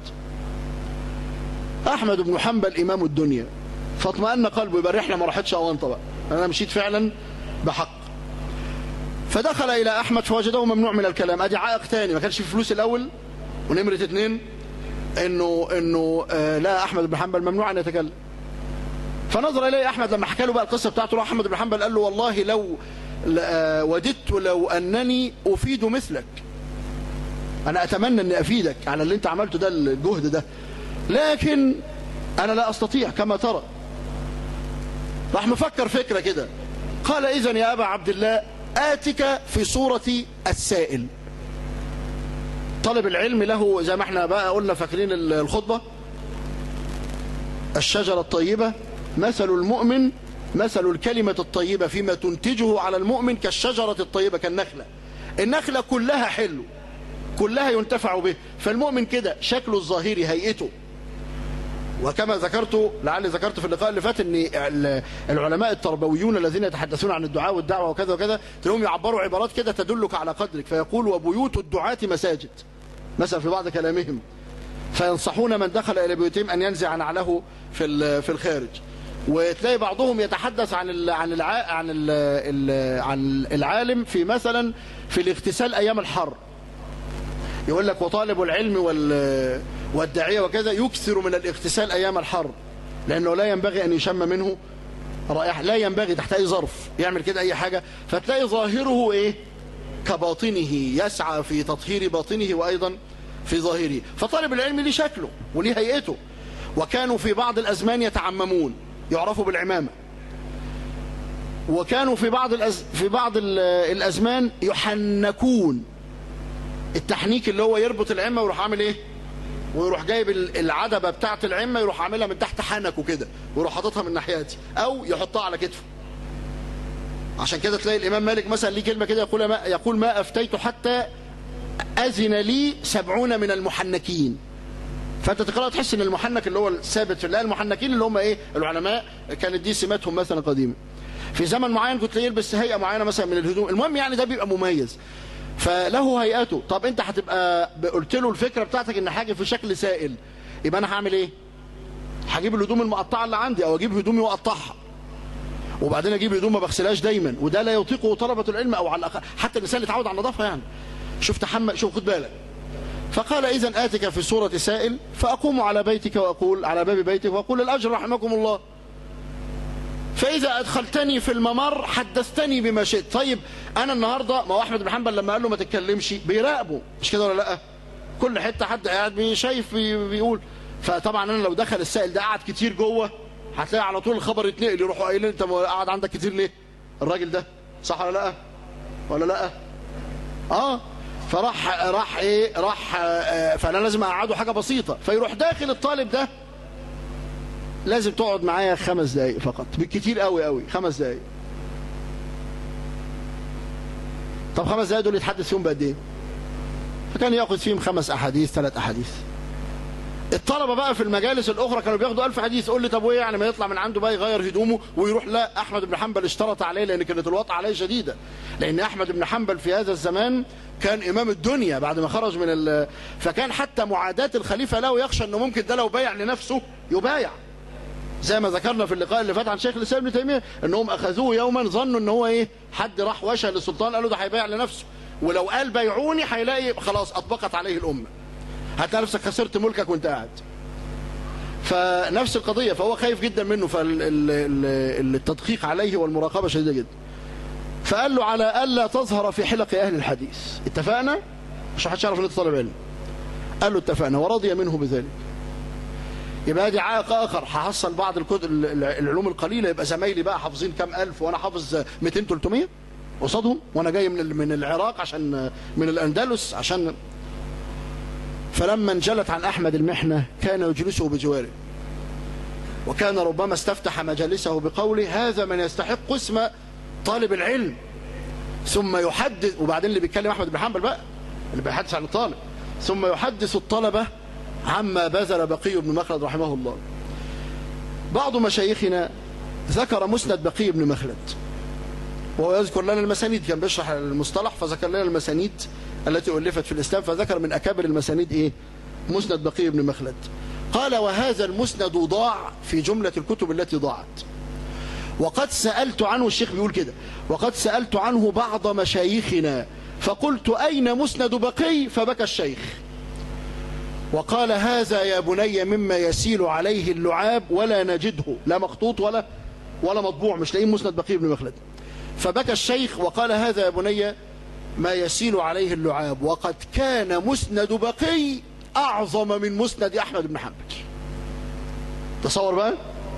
أحمد بن حنبل إمام الدنيا فاطمأن قلبه يبقى الرحلة ما راحتش أونطة بقى أنا مشيت فعلا بحق فدخل إلى أحمد فوجده ممنوع من الكلام أدي عائق تاني ما كانش في فلوس الأول ونمرة اتنين إنه إنه آه لا أحمد بن حنبل ممنوع أن يتكلم فنظر إليه أحمد لما حكى له بقى القصة بتاعته راح أحمد بن حنبل قال له والله لو آه وددت لو أنني أفيد مثلك أنا أتمنى أني أفيدك على اللي أنت عملته ده الجهد ده لكن أنا لا أستطيع كما ترى راح مفكر فكرة كده قال إذا يا أبا عبد الله آتك في صورة السائل طالب العلم له زي ما احنا بقى قلنا فاكرين الخطبة الشجرة الطيبة مثل المؤمن مثل الكلمة الطيبة فيما تنتجه على المؤمن كالشجرة الطيبة كالنخلة النخلة كلها حلو كلها ينتفع به فالمؤمن كده شكله الظاهري هيئته وكما ذكرت لعلي ذكرت في اللقاء اللي فات ان العلماء التربويون الذين يتحدثون عن الدعاء والدعوه وكذا وكذا تلاقيهم يعبروا عبارات كده تدلك على قدرك فيقول وبيوت الدعاة مساجد مثلا في بعض كلامهم فينصحون من دخل الى بيوتهم ان ينزع نعله في في الخارج وتلاقي بعضهم يتحدث عن ال عن الع عن ال عن العالم في مثلا في الاغتسال ايام الحر يقول لك وطالب العلم وال والداعية وكذا يكثر من الاغتسال أيام الحر لأنه لا ينبغي أن يشم منه رائحة لا ينبغي تحت أي ظرف يعمل كده أي حاجة فتلاقي ظاهره إيه كباطنه يسعى في تطهير باطنه وأيضا في ظاهره فطالب العلم ليه شكله وليه هيئته وكانوا في بعض الأزمان يتعممون يعرفوا بالعمامة وكانوا في بعض الأز... في بعض الأزمان يحنكون التحنيك اللي هو يربط العمة ويروح عامل ايه ويروح جايب العدبة بتاعة العمة يروح عاملها من تحت حنكه كده ويروح حاططها من ناحيتي او يحطها على كتفه عشان كده تلاقي الامام مالك مثلا ليه كلمة كده يقول ما يقول ما افتيت حتى اذن لي سبعون من المحنكين فانت تقرأ تحس ان المحنك اللي هو الثابت في الله المحنكين اللي هم ايه العلماء كانت دي سماتهم مثلا قديما في زمن معين كنت تلاقيه يلبس هيئة معينة مثلا من الهدوم المهم يعني ده بيبقى مميز فله هيئته طب انت هتبقى قلت له الفكره بتاعتك ان حاجه في شكل سائل يبقى انا هعمل ايه هجيب الهدوم المقطعه اللي عندي او اجيب هدومي واقطعها وبعدين اجيب هدوم ما بغسلهاش دايما وده لا يطيقه طلبه العلم او على الاقل حتى الانسان اللي اتعود على النظافه يعني شوف تحمل شوف خد بالك فقال اذا اتك في صوره سائل فاقوم على بيتك واقول على باب بيتك واقول الاجر رحمكم الله فإذا أدخلتني في الممر حدثتني بما شئت طيب أنا النهاردة ما هو أحمد بن حنبل لما قال له ما تتكلمش بيراقبه مش كده ولا لأ كل حتة حد قاعد شايف بيقول فطبعا انا لو دخل السائل ده قعد كتير جوه هتلاقي على طول الخبر يتنقل يروحوا قايلين انت قاعد عندك كتير ليه الراجل ده صح ولا لا ولا لا اه فراح راح ايه راح آه فانا لازم اقعده حاجه بسيطه فيروح داخل الطالب ده لازم تقعد معايا خمس دقايق فقط بالكتير قوي قوي خمس دقايق طب خمس دقايق دول يتحدث فيهم بقد ايه فكان ياخذ فيهم خمس احاديث ثلاث احاديث الطلبه بقى في المجالس الاخرى كانوا بياخدوا ألف حديث قول لي طب وايه يعني ما يطلع من عنده بقى يغير هدومه ويروح لا احمد بن حنبل اشترط عليه لان كانت الوطأة عليه شديده لان احمد بن حنبل في هذا الزمان كان امام الدنيا بعد ما خرج من ال... فكان حتى معاداه الخليفه له يخشى انه ممكن ده لو بايع لنفسه يبايع زي ما ذكرنا في اللقاء اللي فات عن شيخ الاسلام ابن تيميه انهم اخذوه يوما ظنوا ان هو ايه حد راح وشى للسلطان قالوا ده هيبايع لنفسه ولو قال بايعوني هيلاقي خلاص اطبقت عليه الامه هتلاقي نفسك خسرت ملكك وانت قاعد فنفس القضيه فهو خايف جدا منه فالتدقيق عليه والمراقبه شديده جدا فقال له على الا تظهر في حلق اهل الحديث اتفقنا مش حدش يعرف ان انت طالب علم قال له اتفقنا ورضي منه بذلك يبقى دي عائق اخر هحصل بعض الكتب العلوم القليله يبقى زمايلي بقى حافظين كام الف وانا حافظ 200 300 قصادهم وانا جاي من من العراق عشان من الاندلس عشان فلما انجلت عن احمد المحنه كان يجلسه بجواره وكان ربما استفتح مجالسه بقوله هذا من يستحق اسم طالب العلم ثم يحدث وبعدين اللي بيتكلم احمد بن حنبل بقى اللي بيحدث عن الطالب ثم يحدث الطلبه عما بذل بقي بن مخلد رحمه الله بعض مشايخنا ذكر مسند بقي بن مخلد وهو يذكر لنا المسانيد كان بيشرح المصطلح فذكر لنا المسانيد التي ألفت في الإسلام فذكر من أكابر المسانيد إيه مسند بقي بن مخلد قال وهذا المسند ضاع في جملة الكتب التي ضاعت وقد سألت عنه الشيخ بيقول كده وقد سألت عنه بعض مشايخنا فقلت أين مسند بقي فبكى الشيخ وقال هذا يا بني مما يسيل عليه اللعاب ولا نجده لا مخطوط ولا ولا مطبوع مش لاقيين مسند بقي بن مخلد فبكى الشيخ وقال هذا يا بني ما يسيل عليه اللعاب وقد كان مسند بقي أعظم من مسند أحمد بن حنبل تصور بقى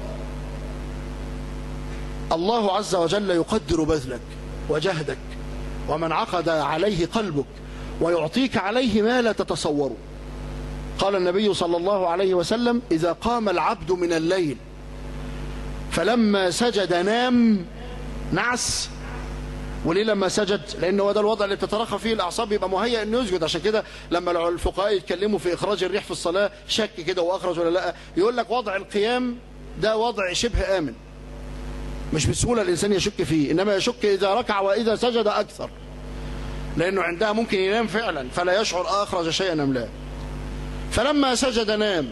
الله عز وجل يقدر بذلك وجهدك ومن عقد عليه قلبك ويعطيك عليه ما لا تتصوره قال النبي صلى الله عليه وسلم إذا قام العبد من الليل فلما سجد نام نعس وليه لما سجد لان هو ده الوضع اللي بتترخى فيه الاعصاب يبقى مهيئ انه يسجد عشان كده لما الفقهاء يتكلموا في اخراج الريح في الصلاه شك كده واخرج ولا لا يقول لك وضع القيام ده وضع شبه امن مش بسهوله الانسان يشك فيه انما يشك اذا ركع واذا سجد اكثر لانه عندها ممكن ينام فعلا فلا يشعر اخرج شيئا ام لا فلما سجد نام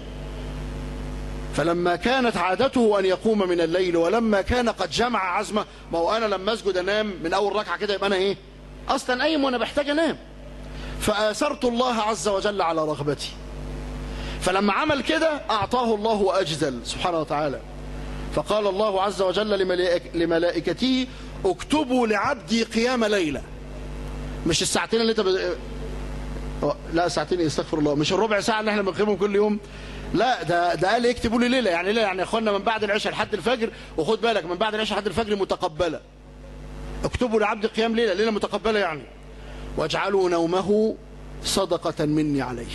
فلما كانت عادته أن يقوم من الليل ولما كان قد جمع عزمه ما هو أنا لما أسجد أنام من أول ركعة كده يبقى أنا إيه أصلا قايم وأنا بحتاج أنام فآثرت الله عز وجل على رغبتي فلما عمل كده أعطاه الله وأجزل سبحانه وتعالى فقال الله عز وجل لملائكته اكتبوا لعبدي قيام ليلة مش الساعتين اللي انت ب... لا ساعتين استغفر الله مش الربع ساعة اللي احنا بنقيمهم كل يوم لا ده ده قال يكتبوا لي ليله يعني ليله يعني يا اخوانا من بعد العشاء لحد الفجر وخد بالك من بعد العشاء لحد الفجر متقبله اكتبوا لعبد قيام ليله ليله متقبله يعني واجعلوا نومه صدقه مني عليه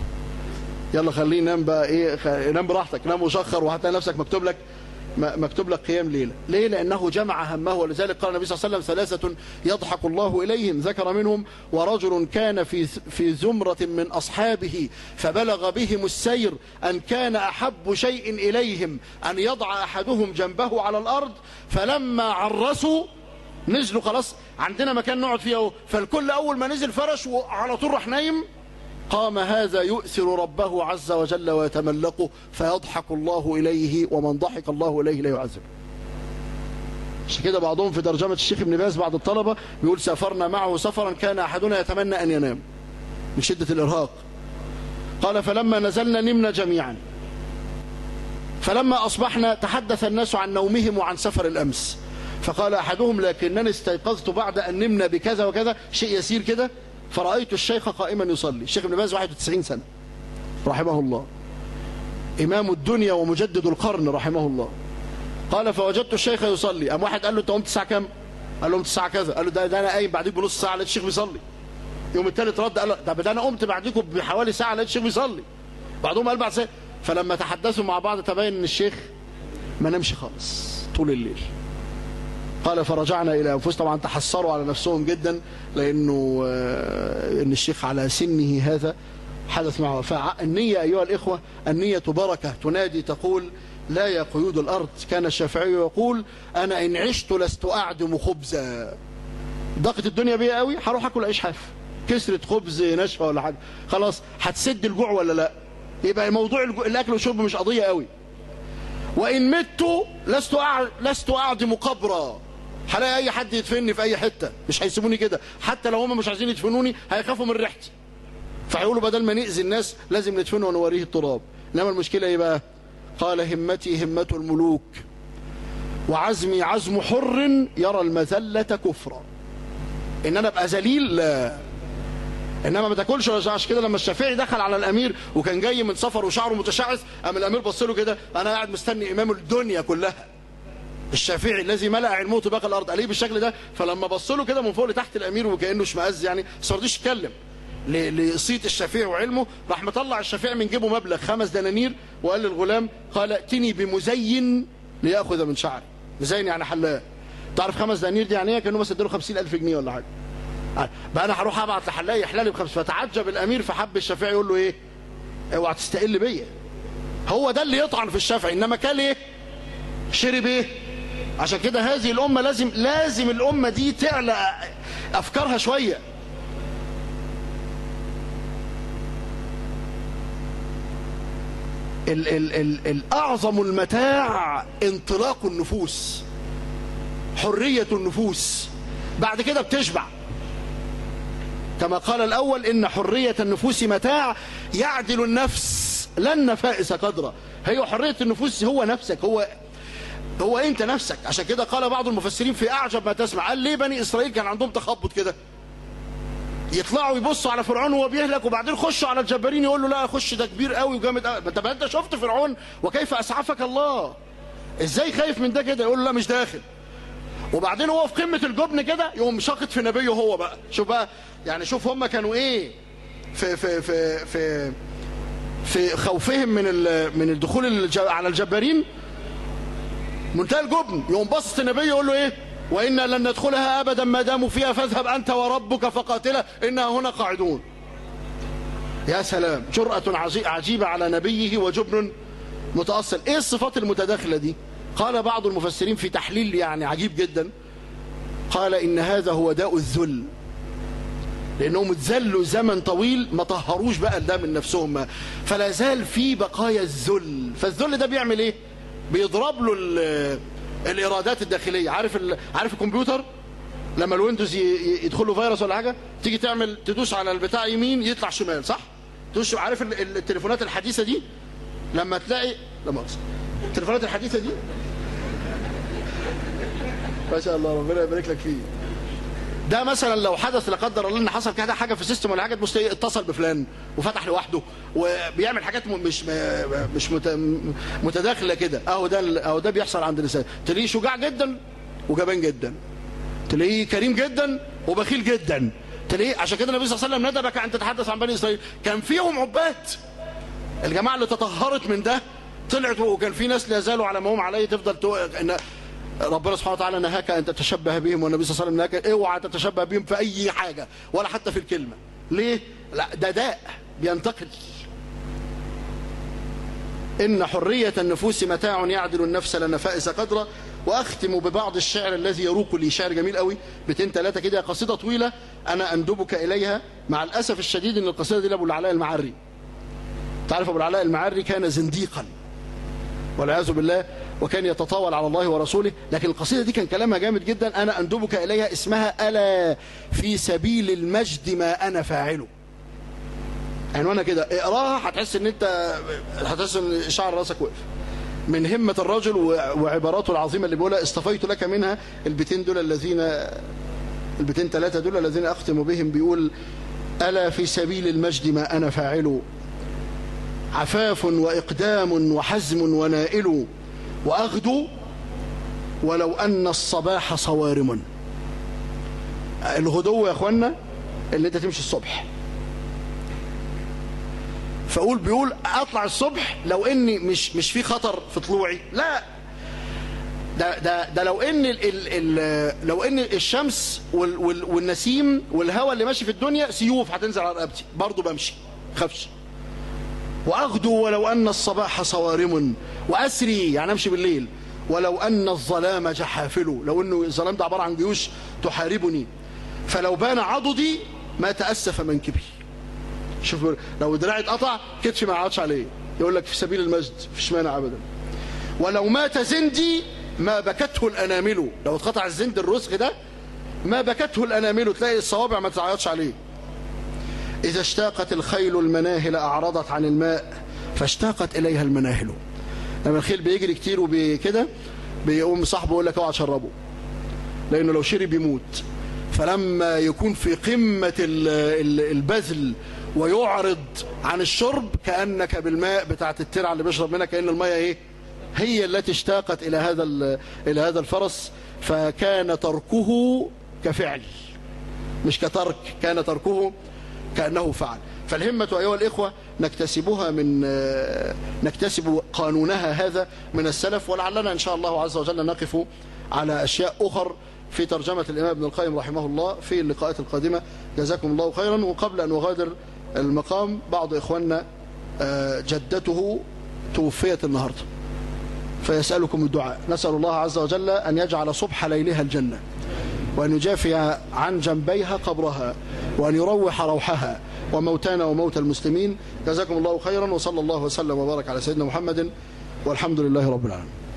يلا خليه ينام بقى ايه نام براحتك نام مشخر وهتلاقي نفسك مكتوب لك مكتوب لك قيام ليله ليه لانه جمع همه ولذلك قال النبي صلى الله عليه وسلم ثلاثه يضحك الله اليهم ذكر منهم ورجل كان في في زمره من اصحابه فبلغ بهم السير ان كان احب شيء اليهم ان يضع احدهم جنبه على الارض فلما عرسوا نزلوا خلاص عندنا مكان نقعد فيه اهو فالكل اول ما نزل فرش وعلى طول راح نايم قام هذا يؤثر ربه عز وجل ويتملقه فيضحك الله إليه ومن ضحك الله إليه لا يعذب عشان كده بعضهم في ترجمة الشيخ ابن باز بعض الطلبة بيقول سافرنا معه سفرا كان أحدنا يتمنى أن ينام من شدة الإرهاق قال فلما نزلنا نمنا جميعا فلما أصبحنا تحدث الناس عن نومهم وعن سفر الأمس فقال أحدهم لكنني استيقظت بعد أن نمنا بكذا وكذا شيء يسير كده فرأيت الشيخ قائما يصلي الشيخ ابن باز 91 سنة رحمه الله إمام الدنيا ومجدد القرن رحمه الله قال فوجدت الشيخ يصلي أم واحد قال له أنت قمت الساعة كام قال له قمت الساعة كذا قال له ده, ده أنا قايم بعديك بنص ساعة لقيت الشيخ بيصلي يوم الثالث رد قال له ده, ده أنا قمت بعديكم بحوالي ساعة لقيت الشيخ بيصلي بعضهم قال بعد ساعة فلما تحدثوا مع بعض تبين ان الشيخ ما نمشي خالص طول الليل قال فرجعنا الى انفسنا طبعا تحسروا على نفسهم جدا لانه آه، ان الشيخ على سنه هذا حدث معه فالنية ايها الاخوه النية بركه تنادي تقول لا يا قيود الارض كان الشافعي يقول انا ان عشت لست اعدم خبزا ضاقت الدنيا بيا قوي هروح اكل عيش حاف كسرة خبز ناشفه ولا حاجه خلاص هتسد الجوع ولا لا يبقى موضوع الجو- الاكل والشرب مش قضيه قوي وان مت لست أع... لست اعدم قبرا هلاقي اي حد يدفنني في اي حته مش هيسيبوني كده حتى لو هم مش عايزين يدفنوني هيخافوا من ريحتي فهيقولوا بدل ما نأذي الناس لازم ندفنه ونوريه التراب انما المشكله ايه بقى قال همتي همه الملوك وعزمي عزم حر يرى المذله كفرا ان انا ابقى ذليل لا انما ما تاكلش ولا عشان كده لما الشافعي دخل على الامير وكان جاي من سفر وشعره متشعث قام الامير بص له كده انا قاعد مستني امام الدنيا كلها الشافعي الذي ملأ علمه طباق الارض عليه بالشكل ده فلما بص له كده من فوق لتحت الامير وكانه اشمئز يعني بس ما رضيش يتكلم ل- لصيت الشافعي وعلمه راح مطلع الشافعي من جيبه مبلغ خمس دنانير وقال للغلام قال ائتني بمزين ليأخذ من شعري مزين يعني حلاق تعرف خمس دنانير دي يعني ايه كانوا بس اداله 50000 جنيه ولا حاجه بقى انا هروح ابعت لحلاق يحلى لي بخمس فتعجب الامير فحب الشافعي يقول له ايه اوعى تستقل بيا هو ده اللي يطعن في الشافعي انما كان ايه شرب ايه عشان كده هذه الامه لازم لازم الامه دي تعلى افكارها شويه ال ال ال الاعظم المتاع انطلاق النفوس حريه النفوس بعد كده بتشبع كما قال الأول إن حرية النفوس متاع يعدل النفس لن نفائس قدرا هي حرية النفوس هو نفسك هو هو أنت نفسك عشان كده قال بعض المفسرين في أعجب ما تسمع قال ليه بني إسرائيل كان عندهم تخبط كده يطلعوا يبصوا على فرعون وهو بيهلك وبعدين خشوا على الجبارين يقول له لا خش ده كبير قوي وجامد قوي طب انت شفت فرعون وكيف اسعفك الله ازاي خايف من ده كده يقول له لا مش داخل وبعدين هو في قمة الجبن كده يقوم شاقط في نبيه هو بقى شوف بقى يعني شوف هم كانوا ايه في في في في في خوفهم من ال- من الدخول الج- على الجبارين منتهى الجبن يقوم باصص النبي يقول له ايه وانا لن ندخلها ابدا ما داموا فيها فاذهب انت وربك فقاتلا انا هنا قاعدون يا سلام جرأة عجي- عجيبة على نبيه وجبن متأصل ايه الصفات المتداخلة دي قال بعض المفسرين في تحليل يعني عجيب جدا قال ان هذا هو داء الذل لانهم اتذلوا زمن طويل ما طهروش بقى ده من نفسهم فلا زال في بقايا الذل فالذل ده بيعمل ايه بيضرب له ال- الارادات الداخليه عارف ال- عارف الكمبيوتر لما الويندوز ي- ي- يدخل له فيروس ولا حاجه تيجي تعمل تدوس على البتاع يمين يطلع شمال صح تدوس عارف ال- ال- التليفونات الحديثه دي لما تلاقي لا مؤاخذه التليفونات الحديثه دي ما شاء الله ربنا يبارك لك فيه ده مثلا لو حدث لا قدر الله ان حصل كده حاجه في السيستم ولا حاجه تبص تلاقيه اتصل بفلان وفتح لوحده وبيعمل حاجات م- مش م- مش مت- متداخله كده اهو ده ال- اهو ده بيحصل عند الانسان تلاقيه شجاع جدا وجبان جدا تلاقيه كريم جدا وبخيل جدا تلاقيه عشان كده النبي صلى الله عليه وسلم ندبك ان تتحدث عن بني اسرائيل كان فيهم عباد الجماعه اللي تطهرت من ده طلعت وكان في ناس لا زالوا على ما هم عليه تفضل تو... ان ربنا سبحانه وتعالى نهاك ان تتشبه بهم والنبي صلى الله عليه وسلم نهاك اوعى تتشبه بهم في اي حاجه ولا حتى في الكلمه ليه لا ده داء بينتقل إن حرية النفوس متاع يعدل النفس لنفائس قدرا وأختم ببعض الشعر الذي يروق لي شعر جميل قوي بيتين ثلاثة كده قصيدة طويلة أنا أندبك إليها مع الأسف الشديد أن القصيدة دي لأبو العلاء المعري تعرف أبو العلاء المعري كان زنديقا والعياذ بالله وكان يتطاول على الله ورسوله لكن القصيدة دي كان كلامها جامد جدا أنا أندبك إليها اسمها ألا في سبيل المجد ما أنا فاعله عنوانها كده اقراها هتحس ان انت هتحس ان شعر راسك وقف من همة الرجل وعباراته العظيمة اللي بيقولها اصطفيت لك منها البيتين دول الذين البيتين ثلاثة دول الذين أختم بهم بيقول ألا في سبيل المجد ما أنا فاعل عفاف وإقدام وحزم ونائل وأغدو ولو أن الصباح صوارم الغدو يا أخوانا اللي أنت تمشي الصبح فأقول بيقول أطلع الصبح لو إني مش مش في خطر في طلوعي لا ده ده ده لو ان ال ال ال لو ان الشمس وال وال والنسيم والهواء اللي ماشي في الدنيا سيوف هتنزل على رقبتي برضه بمشي خافش واغدو ولو ان الصباح صوارم واسري يعني امشي بالليل ولو ان الظلام جحافل لو انه الظلام ده عباره عن جيوش تحاربني فلو بان عضدي ما تاسف منكبي شوف لو دراعي اتقطع كتفي ما يقعدش عليه يقول لك في سبيل المجد مفيش مانع ابدا ولو مات زندي ما بكته الانامل لو اتقطع الزند الرسغ ده ما بكته الانامل تلاقي الصوابع ما تعيطش عليه اذا اشتاقت الخيل المناهل اعرضت عن الماء فاشتاقت اليها المناهل لما الخيل بيجري كتير وبكده بيقوم صاحبه يقول لك اوعى تشربه لانه لو شرب يموت فلما يكون في قمه البذل ويعرض عن الشرب كانك بالماء بتاعت الترعه اللي بيشرب منها كان الميه ايه هي التي اشتاقت الى هذا الى هذا الفرس فكان تركه كفعل مش كترك كان تركه كانه فعل فالهمه ايها الاخوه نكتسبها من نكتسب قانونها هذا من السلف ولعلنا ان شاء الله عز وجل نقف على اشياء اخر في ترجمه الامام ابن القيم رحمه الله في اللقاءات القادمه جزاكم الله خيرا وقبل ان اغادر المقام بعض اخواننا جدته توفيت النهارده فيسألكم الدعاء نسأل الله عز وجل أن يجعل صبح ليلها الجنة وأن يجافي عن جنبيها قبرها وأن يروح روحها وموتانا وموت المسلمين جزاكم الله خيرا وصلى الله وسلم وبارك على سيدنا محمد والحمد لله رب العالمين